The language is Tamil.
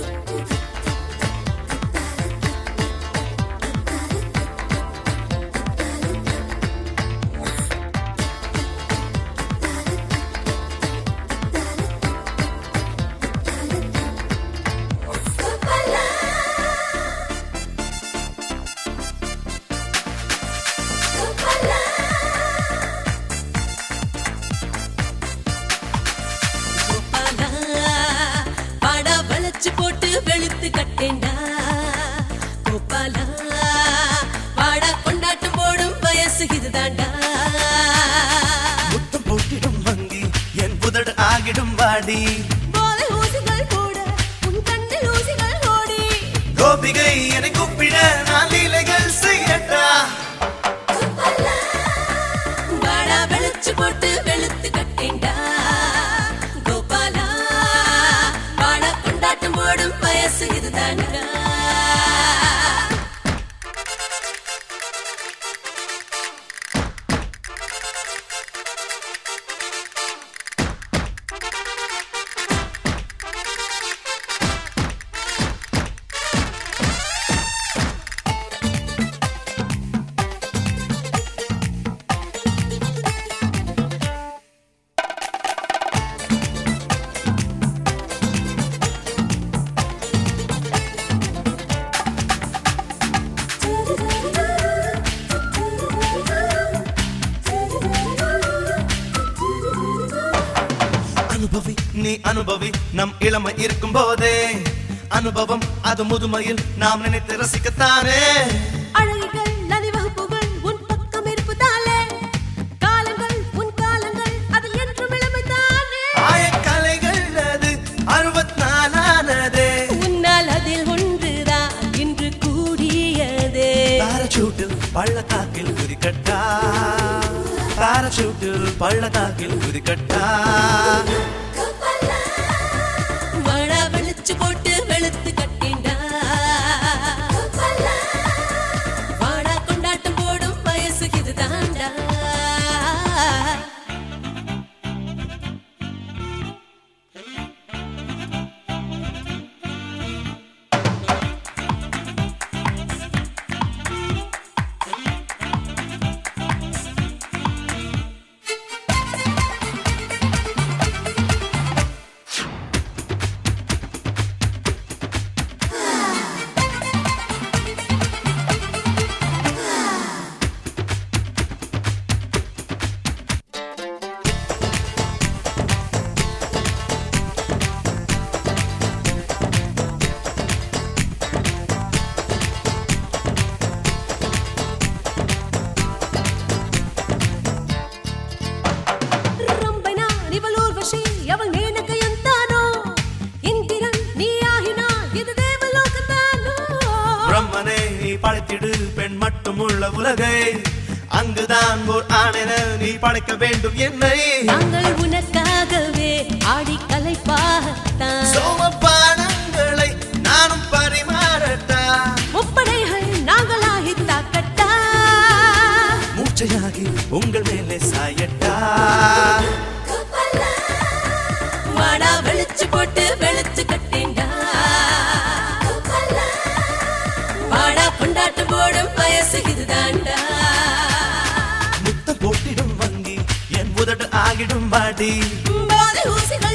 கோபாலா, பாடா வளைச்சு போட்டு வெளுத்து கட்டேண்டா கோபாலா பாடா கொண்டாட்டம் போடும் வயசு இதுதாண்டா முத்தம் போட்டிடும் வங்கி என் புதடு ஆகிடும் வாடி போதை ஊசிகள் போட உன் கண்ணில் ஊசிகள் ஓடி கோபிகை என்னை கூப்பிட நான் லீலைகள் செய்யட்டா பாடா வளைச்சு போட்டு வெளுத்து கட்டேண்டா கோபாலா பாடா கொண்டாட்டம் போடும் வயசு இதுதாண்டா அனுபவி நீ அனுபவி நம் இளமை இருக்கும் போதே அனுபவம் அது முதுமையில் நாம் நினைத்து ரசிக்கத்தானே அழகிகள் நதிவகுப்புகள் உன் பக்கம் இருப்பதாலே காலங்கள் உன் காலங்கள் அதில் என்றும் இளமைதானே ஆயக்கலைகள் அது அறுபத்நாலானதே உன்னால் அதில் ஒன்றுதான் இன்று கூடியதே பாரச்சூட்டில் பள்ளத்தாக்கில் குதிக்கட்டா பாரச்சூட்டில் பள்ளத்தாக்கில் குதிக்கட்டா மழை வெளிச்சு போட்டு வெளுத்து கட்டிண்டா வாடா கொண்டாட்டம் போடும் வயசு இதுதாண்டா రంబైనా నివలూర్వశి ఎవల్ నేనకయంతానో இந்திரன் நீயாகினா இது தேவலோகத்தானோ பிரம்மனே நீ படைத்திடு பெண் மட்டும் உள்ள உலகை அங்குதான் ஓர் ஆணென நீ படைக்க வேண்டும் என்னை நாங்கள் உனக்காகவே ஆடி கலைப்பாகத்தான் சோமபானங்களை நானும் பரிமாறட்டா முப்படைகள் நாங்களாகி தாக்கட்டா மூச்சையாகி உங்கள் மேலே சாயட்டா வாடா வெளிச்சு போட்டு வெளுத்து கட்டேண்டா வாடா கொண்டாட்டு போடும் வயசு இதுதாண்டா முத்தம் போட்டிடும் வங்கி என் உதடு ஆகிடும் வாடி போதை ஊசிகள்